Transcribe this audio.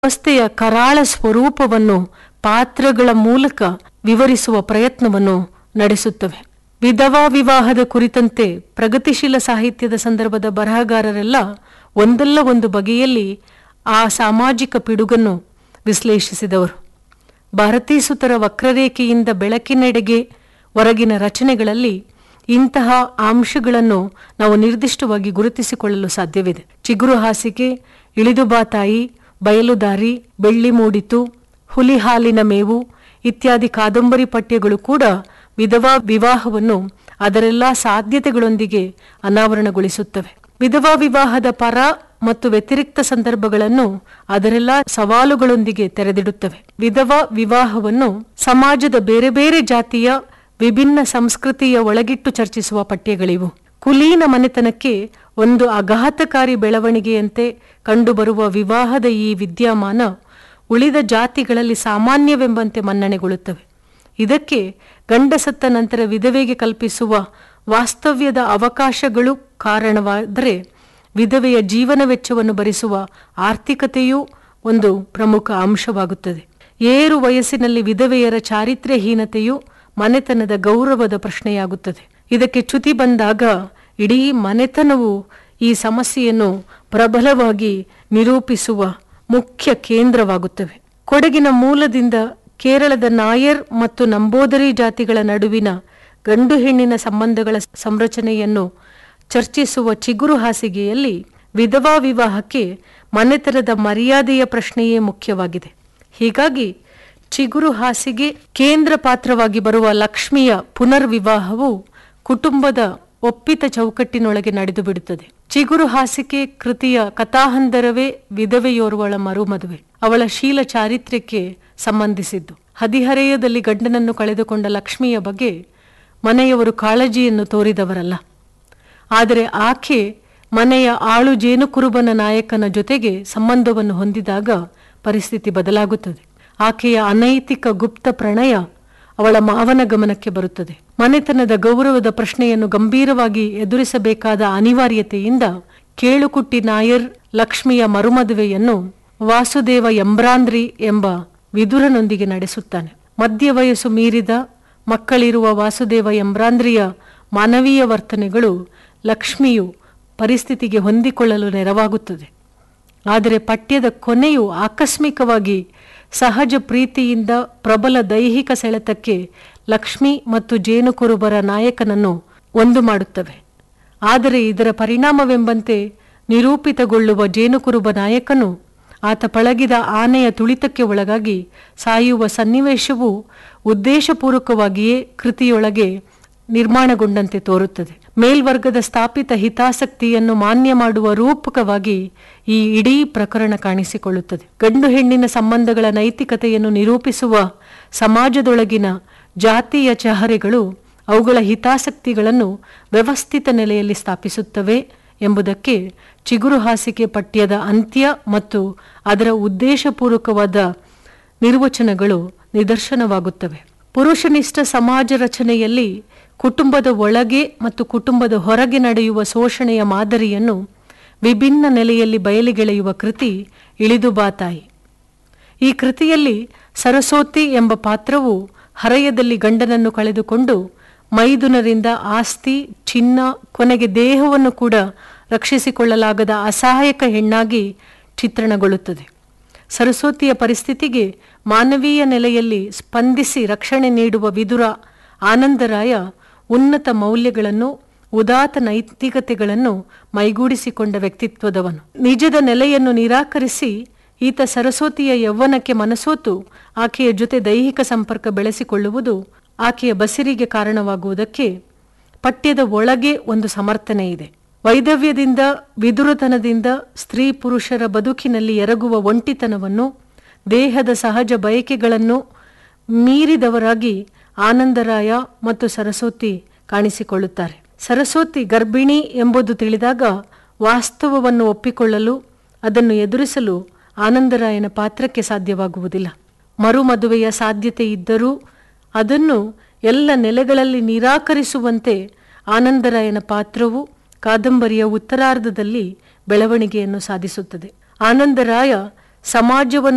ವ್ಯವಸ್ಥೆಯ ಕರಾಳ ಸ್ವರೂಪವನ್ನು ಪಾತ್ರಗಳ ಮೂಲಕ ವಿವರಿಸುವ ಪ್ರಯತ್ನವನ್ನು ನಡೆಸುತ್ತವೆ ವಿಧವಾ ವಿವಾಹದ ಕುರಿತಂತೆ ಪ್ರಗತಿಶೀಲ ಸಾಹಿತ್ಯದ ಸಂದರ್ಭದ ಬರಹಗಾರರೆಲ್ಲ ಒಂದಲ್ಲ ಒಂದು ಬಗೆಯಲ್ಲಿ ಆ ಸಾಮಾಜಿಕ ಪಿಡುಗನ್ನು ವಿಶ್ಲೇಷಿಸಿದವರು ಭಾರತೀಸುತರ ವಕ್ರರೇಖೆಯಿಂದ ಬೆಳಕಿನೆಡೆಗೆ ಹೊರಗಿನ ರಚನೆಗಳಲ್ಲಿ ಇಂತಹ ಅಂಶಗಳನ್ನು ನಾವು ನಿರ್ದಿಷ್ಟವಾಗಿ ಗುರುತಿಸಿಕೊಳ್ಳಲು ಸಾಧ್ಯವಿದೆ ಚಿಗುರು ಹಾಸಿಗೆ ಇಳಿದುಬಾತಾಯಿ ಬಯಲುದಾರಿ ಬೆಳ್ಳಿ ಮೂಡಿತು ಹುಲಿ ಹಾಲಿನ ಮೇವು ಇತ್ಯಾದಿ ಕಾದಂಬರಿ ಪಠ್ಯಗಳು ಕೂಡ ವಿಧವಾ ವಿವಾಹವನ್ನು ಅದರೆಲ್ಲ ಸಾಧ್ಯತೆಗಳೊಂದಿಗೆ ಅನಾವರಣಗೊಳಿಸುತ್ತವೆ ವಿಧವಾ ವಿವಾಹದ ಪರ ಮತ್ತು ವ್ಯತಿರಿಕ್ತ ಸಂದರ್ಭಗಳನ್ನು ಅದರೆಲ್ಲ ಸವಾಲುಗಳೊಂದಿಗೆ ತೆರೆದಿಡುತ್ತವೆ ವಿಧವಾ ವಿವಾಹವನ್ನು ಸಮಾಜದ ಬೇರೆ ಬೇರೆ ಜಾತಿಯ ವಿಭಿನ್ನ ಸಂಸ್ಕೃತಿಯ ಒಳಗಿಟ್ಟು ಚರ್ಚಿಸುವ ಪಠ್ಯಗಳಿವು ಕುಲೀನ ಮನೆತನಕ್ಕೆ ಒಂದು ಅಘಾತಕಾರಿ ಬೆಳವಣಿಗೆಯಂತೆ ಕಂಡುಬರುವ ವಿವಾಹದ ಈ ವಿದ್ಯಮಾನ ಉಳಿದ ಜಾತಿಗಳಲ್ಲಿ ಸಾಮಾನ್ಯವೆಂಬಂತೆ ಮನ್ನಣೆಗೊಳ್ಳುತ್ತವೆ ಇದಕ್ಕೆ ಗಂಡ ಸತ್ತ ನಂತರ ವಿಧವೆಗೆ ಕಲ್ಪಿಸುವ ವಾಸ್ತವ್ಯದ ಅವಕಾಶಗಳು ಕಾರಣವಾದರೆ ವಿಧವೆಯ ಜೀವನ ವೆಚ್ಚವನ್ನು ಭರಿಸುವ ಆರ್ಥಿಕತೆಯೂ ಒಂದು ಪ್ರಮುಖ ಅಂಶವಾಗುತ್ತದೆ ಏರು ವಯಸ್ಸಿನಲ್ಲಿ ವಿಧವೆಯರ ಚಾರಿತ್ರ್ಯಹೀನತೆಯು ಮನೆತನದ ಗೌರವದ ಪ್ರಶ್ನೆಯಾಗುತ್ತದೆ ಇದಕ್ಕೆ ಚ್ಯುತಿ ಬಂದಾಗ ಇಡೀ ಮನೆತನವು ಈ ಸಮಸ್ಯೆಯನ್ನು ಪ್ರಬಲವಾಗಿ ನಿರೂಪಿಸುವ ಮುಖ್ಯ ಕೇಂದ್ರವಾಗುತ್ತವೆ ಕೊಡಗಿನ ಮೂಲದಿಂದ ಕೇರಳದ ನಾಯರ್ ಮತ್ತು ನಂಬೋದರಿ ಜಾತಿಗಳ ನಡುವಿನ ಗಂಡು ಹೆಣ್ಣಿನ ಸಂಬಂಧಗಳ ಸಂರಚನೆಯನ್ನು ಚರ್ಚಿಸುವ ಚಿಗುರು ಹಾಸಿಗೆಯಲ್ಲಿ ವಿಧವಾ ವಿವಾಹಕ್ಕೆ ಮನೆತನದ ಮರ್ಯಾದೆಯ ಪ್ರಶ್ನೆಯೇ ಮುಖ್ಯವಾಗಿದೆ ಹೀಗಾಗಿ ಚಿಗುರು ಹಾಸಿಗೆ ಕೇಂದ್ರ ಪಾತ್ರವಾಗಿ ಬರುವ ಲಕ್ಷ್ಮಿಯ ಪುನರ್ವಿವಾಹವು ಕುಟುಂಬದ ಒಪ್ಪಿತ ಚೌಕಟ್ಟಿನೊಳಗೆ ನಡೆದು ಬಿಡುತ್ತದೆ ಚಿಗುರು ಹಾಸಿಗೆ ಕೃತಿಯ ಕಥಾಹಂದರವೇ ವಿಧವೆಯೋರ್ವಳ ಮರುಮದುವೆ ಅವಳ ಶೀಲ ಚಾರಿತ್ರ್ಯಕ್ಕೆ ಸಂಬಂಧಿಸಿದ್ದು ಹದಿಹರೆಯದಲ್ಲಿ ಗಂಡನನ್ನು ಕಳೆದುಕೊಂಡ ಲಕ್ಷ್ಮಿಯ ಬಗ್ಗೆ ಮನೆಯವರು ಕಾಳಜಿಯನ್ನು ತೋರಿದವರಲ್ಲ ಆದರೆ ಆಕೆ ಮನೆಯ ಆಳು ಜೇನುಕುರುಬನ ನಾಯಕನ ಜೊತೆಗೆ ಸಂಬಂಧವನ್ನು ಹೊಂದಿದಾಗ ಪರಿಸ್ಥಿತಿ ಬದಲಾಗುತ್ತದೆ ಆಕೆಯ ಅನೈತಿಕ ಗುಪ್ತ ಪ್ರಣಯ ಅವಳ ಮಾವನ ಗಮನಕ್ಕೆ ಬರುತ್ತದೆ ಮನೆತನದ ಗೌರವದ ಪ್ರಶ್ನೆಯನ್ನು ಗಂಭೀರವಾಗಿ ಎದುರಿಸಬೇಕಾದ ಅನಿವಾರ್ಯತೆಯಿಂದ ಕೇಳುಕುಟ್ಟಿ ನಾಯರ್ ಲಕ್ಷ್ಮಿಯ ಮರುಮದುವೆಯನ್ನು ವಾಸುದೇವ ಎಂಬ್ರಾಂದ್ರಿ ಎಂಬ ವಿದುರನೊಂದಿಗೆ ನಡೆಸುತ್ತಾನೆ ಮಧ್ಯ ವಯಸ್ಸು ಮೀರಿದ ಮಕ್ಕಳಿರುವ ವಾಸುದೇವ ಎಂಬ್ರಾಂದ್ರಿಯ ಮಾನವೀಯ ವರ್ತನೆಗಳು ಲಕ್ಷ್ಮಿಯು ಪರಿಸ್ಥಿತಿಗೆ ಹೊಂದಿಕೊಳ್ಳಲು ನೆರವಾಗುತ್ತದೆ ಆದರೆ ಪಠ್ಯದ ಕೊನೆಯು ಆಕಸ್ಮಿಕವಾಗಿ ಸಹಜ ಪ್ರೀತಿಯಿಂದ ಪ್ರಬಲ ದೈಹಿಕ ಸೆಳೆತಕ್ಕೆ ಲಕ್ಷ್ಮಿ ಮತ್ತು ಜೇನುಕುರುಬರ ನಾಯಕನನ್ನು ಒಂದು ಮಾಡುತ್ತವೆ ಆದರೆ ಇದರ ಪರಿಣಾಮವೆಂಬಂತೆ ನಿರೂಪಿತಗೊಳ್ಳುವ ಜೇನುಕುರುಬ ನಾಯಕನು ಆತ ಪಳಗಿದ ಆನೆಯ ತುಳಿತಕ್ಕೆ ಒಳಗಾಗಿ ಸಾಯುವ ಸನ್ನಿವೇಶವು ಉದ್ದೇಶಪೂರ್ವಕವಾಗಿಯೇ ಕೃತಿಯೊಳಗೆ ನಿರ್ಮಾಣಗೊಂಡಂತೆ ತೋರುತ್ತದೆ ಮೇಲ್ವರ್ಗದ ಸ್ಥಾಪಿತ ಹಿತಾಸಕ್ತಿಯನ್ನು ಮಾನ್ಯ ಮಾಡುವ ರೂಪಕವಾಗಿ ಈ ಇಡೀ ಪ್ರಕರಣ ಕಾಣಿಸಿಕೊಳ್ಳುತ್ತದೆ ಗಂಡು ಹೆಣ್ಣಿನ ಸಂಬಂಧಗಳ ನೈತಿಕತೆಯನ್ನು ನಿರೂಪಿಸುವ ಸಮಾಜದೊಳಗಿನ ಜಾತಿಯ ಚಹರೆಗಳು ಅವುಗಳ ಹಿತಾಸಕ್ತಿಗಳನ್ನು ವ್ಯವಸ್ಥಿತ ನೆಲೆಯಲ್ಲಿ ಸ್ಥಾಪಿಸುತ್ತವೆ ಎಂಬುದಕ್ಕೆ ಚಿಗುರು ಹಾಸಿಗೆ ಪಠ್ಯದ ಅಂತ್ಯ ಮತ್ತು ಅದರ ಉದ್ದೇಶಪೂರ್ವಕವಾದ ನಿರ್ವಚನಗಳು ನಿದರ್ಶನವಾಗುತ್ತವೆ ಪುರುಷನಿಷ್ಠ ಸಮಾಜ ರಚನೆಯಲ್ಲಿ ಕುಟುಂಬದ ಒಳಗೆ ಮತ್ತು ಕುಟುಂಬದ ಹೊರಗೆ ನಡೆಯುವ ಶೋಷಣೆಯ ಮಾದರಿಯನ್ನು ವಿಭಿನ್ನ ನೆಲೆಯಲ್ಲಿ ಬಯಲಿಗೆಳೆಯುವ ಕೃತಿ ಇಳಿದುಬಾತಾಯಿ ಈ ಕೃತಿಯಲ್ಲಿ ಸರಸ್ವತಿ ಎಂಬ ಪಾತ್ರವು ಹರೆಯದಲ್ಲಿ ಗಂಡನನ್ನು ಕಳೆದುಕೊಂಡು ಮೈದುನರಿಂದ ಆಸ್ತಿ ಚಿನ್ನ ಕೊನೆಗೆ ದೇಹವನ್ನು ಕೂಡ ರಕ್ಷಿಸಿಕೊಳ್ಳಲಾಗದ ಅಸಹಾಯಕ ಹೆಣ್ಣಾಗಿ ಚಿತ್ರಣಗೊಳ್ಳುತ್ತದೆ ಸರಸ್ವತಿಯ ಪರಿಸ್ಥಿತಿಗೆ ಮಾನವೀಯ ನೆಲೆಯಲ್ಲಿ ಸ್ಪಂದಿಸಿ ರಕ್ಷಣೆ ನೀಡುವ ವಿದುರ ಆನಂದರಾಯ ಉನ್ನತ ಮೌಲ್ಯಗಳನ್ನು ಉದಾತ್ತ ನೈತಿಕತೆಗಳನ್ನು ಮೈಗೂಡಿಸಿಕೊಂಡ ವ್ಯಕ್ತಿತ್ವದವನು ನಿಜದ ನೆಲೆಯನ್ನು ನಿರಾಕರಿಸಿ ಈತ ಸರಸ್ವತಿಯ ಯೌವನಕ್ಕೆ ಮನಸೋತು ಆಕೆಯ ಜೊತೆ ದೈಹಿಕ ಸಂಪರ್ಕ ಬೆಳೆಸಿಕೊಳ್ಳುವುದು ಆಕೆಯ ಬಸಿರಿಗೆ ಕಾರಣವಾಗುವುದಕ್ಕೆ ಪಠ್ಯದ ಒಳಗೆ ಒಂದು ಸಮರ್ಥನೆ ಇದೆ ವೈದವ್ಯದಿಂದ ವಿದುರತನದಿಂದ ಸ್ತ್ರೀ ಪುರುಷರ ಬದುಕಿನಲ್ಲಿ ಎರಗುವ ಒಂಟಿತನವನ್ನು ದೇಹದ ಸಹಜ ಬಯಕೆಗಳನ್ನು ಮೀರಿದವರಾಗಿ ಆನಂದರಾಯ ಮತ್ತು ಸರಸ್ವತಿ ಕಾಣಿಸಿಕೊಳ್ಳುತ್ತಾರೆ ಸರಸ್ವತಿ ಗರ್ಭಿಣಿ ಎಂಬುದು ತಿಳಿದಾಗ ವಾಸ್ತವವನ್ನು ಒಪ್ಪಿಕೊಳ್ಳಲು ಅದನ್ನು ಎದುರಿಸಲು ಆನಂದರಾಯನ ಪಾತ್ರಕ್ಕೆ ಸಾಧ್ಯವಾಗುವುದಿಲ್ಲ ಮರುಮದುವೆಯ ಸಾಧ್ಯತೆ ಇದ್ದರೂ ಅದನ್ನು ಎಲ್ಲ ನೆಲೆಗಳಲ್ಲಿ ನಿರಾಕರಿಸುವಂತೆ ಆನಂದರಾಯನ ಪಾತ್ರವು ಕಾದಂಬರಿಯ ಉತ್ತರಾರ್ಧದಲ್ಲಿ ಬೆಳವಣಿಗೆಯನ್ನು ಸಾಧಿಸುತ್ತದೆ ಆನಂದರಾಯ ಸಮಾಜವನ್ನು